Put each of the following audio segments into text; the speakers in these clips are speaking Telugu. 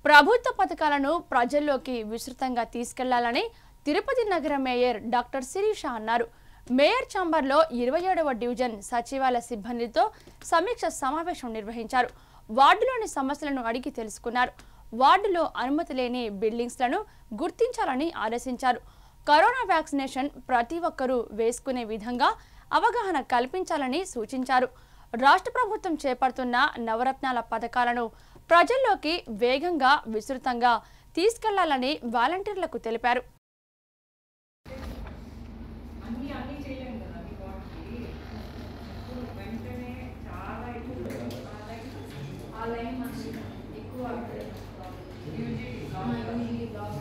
ప్రభుత్వ పథకాలను ప్రజల్లోకి విస్తృతంగా తీసుకెళ్లాలని తిరుపతి నగర మేయర్ డాక్టర్ శిరీష అన్నారు మేయర్ ఛాంబర్లో ఇరవై ఏడవ డివిజన్ సచివాలయ సిబ్బందితో సమీక్ష సమావేశం నిర్వహించారు వార్డులోని సమస్యలను అడిగి తెలుసుకున్నారు వార్డులో అనుమతి లేని బిల్డింగ్స్లను గుర్తించాలని ఆదేశించారు కరోనా వ్యాక్సినేషన్ ప్రతి ఒక్కరూ వేసుకునే విధంగా అవగాహన కల్పించాలని సూచించారు రాష్ట్ర ప్రభుత్వం చేపడుతున్న నవరత్నాల పథకాలను ప్రజల్లోకి వేగంగా విస్తృతంగా తీసుకెళ్లాలని వాలంటీర్లకు తెలిపారు అన్ని అన్ని చేయలేం కదా అన్ని వాటికి ఇప్పుడు వెంటనే చాలా ఎక్కువ ఆ లైన్ ఆ లైన్ మనకి ఎక్కువ అక్కడే యూజీ మనకి లాస్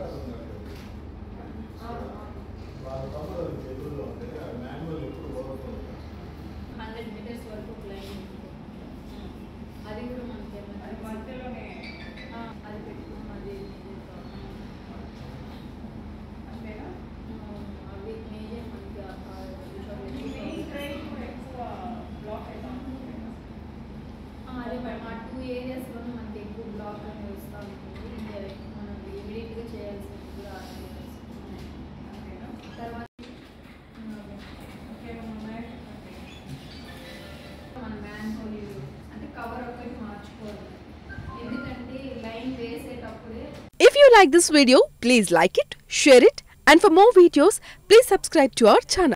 వాళ్ళ తమ్ముడు చేతుల్లో ఉంటే ఆ మాన్యువల్ ఎప్పుడు ఓవర్ఫ్లో హండ్రెడ్ మీటర్స్ వరకు ఒక లైన్ ఉంటుంది. అది కూడా మనకి ఏమైనా అది మధ్యలోనే ఆ, అది పెట్టుకున్నాం అది అంతేనా అవి మేజర్ మనకి ఆ- ఆ ఈ మెయిన్ ట్రైన్ కూడా ఎక్కువ బ్లాక్ అవుతా ఉంటుంది ఆ, అదే మేడం ఆ టూ ఏరియాస్లోనే మనకి ఎక్కువ బ్లాక్ అనేది వస్తూ ఉంటుంది ఇది మనం ఇమీడియట్గా చేయాల్సింది కూడా ఆ areas. అంతేనా తర్వాత ఇంకేమైనా ఉన్నాయా చెప్పండి మన మ్యాన్ హోల్ అంటే కవర్ ఒక్కటి మార్చుకోవాలి ఎందుకంటే లైన్ వేసేటప్పుడే If you like this video, please like it, share it, and for more videos, please subscribe to our channel.